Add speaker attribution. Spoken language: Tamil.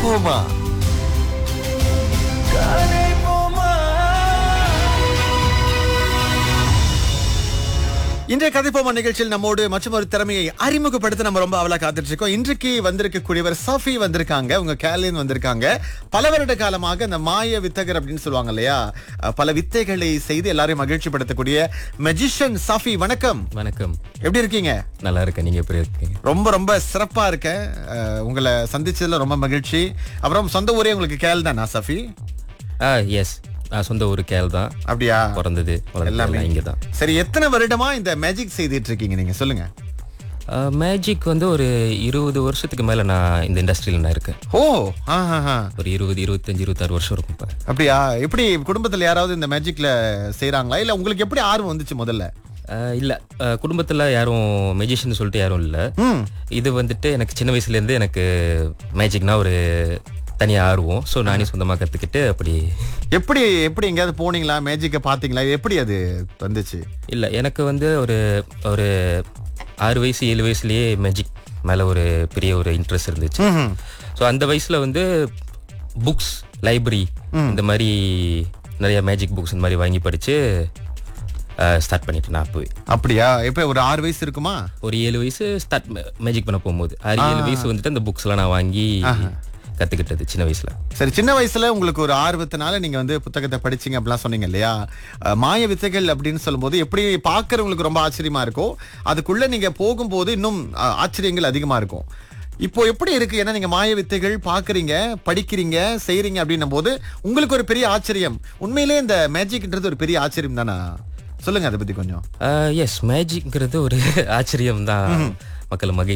Speaker 1: போமா இன்றைய கதைப்போமா நிகழ்ச்சியில் நம்மோடு மற்றும் ஒரு திறமையை அறிமுகப்படுத்த நம்ம ரொம்ப அவலா காத்துட்டு இருக்கோம் இன்றைக்கு வந்திருக்கக்கூடியவர் சஃபி வந்திருக்காங்க உங்க கேலின் வந்திருக்காங்க பல வருட காலமாக இந்த மாய வித்தகர் அப்படின்னு சொல்லுவாங்க இல்லையா அஹ், பல வித்தைகளை செய்து எல்லாரையும் மகிழ்ச்சிப்படுத்தக்கூடிய மெஜிஷியன் சஃபி வணக்கம்
Speaker 2: வணக்கம்
Speaker 1: எப்படி இருக்கீங்க
Speaker 2: நல்லா இருக்கேன் நீங்க எப்படி இருக்கீங்க
Speaker 1: ரொம்ப ரொம்ப சிறப்பா இருக்கேன் அஹ், உங்களை சந்திச்சதுல ரொம்ப மகிழ்ச்சி அப்புறம் சொந்த ஊரே உங்களுக்கு கேள் தானா சஃபி
Speaker 2: ஆ எஸ் நான் சொந்த ஊர் கேள் தான்
Speaker 1: அப்படியா
Speaker 2: பிறந்தது
Speaker 1: எல்லாமே.
Speaker 2: எல்லாமே இங்கே தான்
Speaker 1: சரி எத்தனை வருடமா இந்த மேஜிக் செய்துட்டு இருக்கீங்க நீங்க சொல்லுங்க
Speaker 2: மேஜிக் வந்து ஒரு இருபது வருஷத்துக்கு மேல நான் இந்த இண்டஸ்ட்ரியில் நான் இருக்கேன்
Speaker 1: ஓ ஆஹா
Speaker 2: ஒரு இருபது இருபத்தஞ்சு இருபத்தாறு வருஷம் இருக்கும் இப்போ
Speaker 1: அப்படியா எப்படி குடும்பத்துல யாராவது இந்த மேஜிக்ல செய்றாங்களா இல்ல உங்களுக்கு எப்படி ஆர்வம் வந்துச்சு முதல்ல
Speaker 2: இல்லை குடும்பத்தில் யாரும் மெஜிஷியன் சொல்லிட்டு யாரும் இல்லை
Speaker 1: ம்
Speaker 2: இது வந்துட்டு எனக்கு சின்ன வயசுலேருந்து எனக்கு மேஜிக்னா ஒரு தனியாக ஆர்வம் ஸோ நானே சொந்தமாக கற்றுக்கிட்டு அப்படி
Speaker 1: எப்படி எப்படி எங்கேயாவது போனீங்களா மேஜிக்கை பாத்தீங்களா எப்படி அது வந்துச்சு
Speaker 2: இல்லை எனக்கு வந்து ஒரு ஒரு ஆறு வயசு ஏழு வயசுலயே மேஜிக் மேலே ஒரு பெரிய ஒரு இன்ட்ரெஸ்ட் இருந்துச்சு
Speaker 1: ம்ஹும்.
Speaker 2: ஸோ அந்த வயசில் வந்து புக்ஸ் லைப்ரரி இந்த மாதிரி நிறைய மேஜிக் புக்ஸ் இந்த மாதிரி வாங்கி படித்து ஸ்டார்ட் பண்ணிட்டேன் நான் அப்போவே
Speaker 1: அப்படியா இப்ப ஒரு ஆறு வயசு இருக்குமா
Speaker 2: ஒரு ஏழு வயசு ஸ்டார்ட் மேஜிக் பண்ண போகும்போது ஆறு ஏழு வயசு வந்துட்டு அந்த புக்ஸ்லாம் நான் வாங்கி கற்றுக்கிட்டது சின்ன வயசில்
Speaker 1: சரி சின்ன வயசுல உங்களுக்கு ஒரு ஆர்வத்தினால நீங்க வந்து புத்தகத்தை படிச்சீங்க அப்படிலாம் சொன்னீங்க இல்லையா அஹ், மாய வித்தைகள் அப்படின்னு சொல்லும்போது எப்படி பார்க்கறவங்களுக்கு ரொம்ப ஆச்சரியமா இருக்கும் அதுக்குள்ள நீங்க போகும்போது இன்னும் அஹ், ஆச்சரியங்கள் அதிகமா இருக்கும் இப்போ எப்படி இருக்கு ஏன்னா நீங்க மாய வித்தைகள் பாக்குறீங்க படிக்கிறீங்க செய்றீங்க அப்படின்னும் போது உங்களுக்கு ஒரு பெரிய ஆச்சரியம் உண்மையிலே இந்த மேஜிக்ன்றது ஒரு பெரிய ஆச்சரியம் தானா சொல்லுங்க அதை பத்தி கொஞ்சம்
Speaker 2: எஸ் மேஜிக்ங்கிறது ஒரு ஆச்சரியம் தான் மக்களை மகிழ்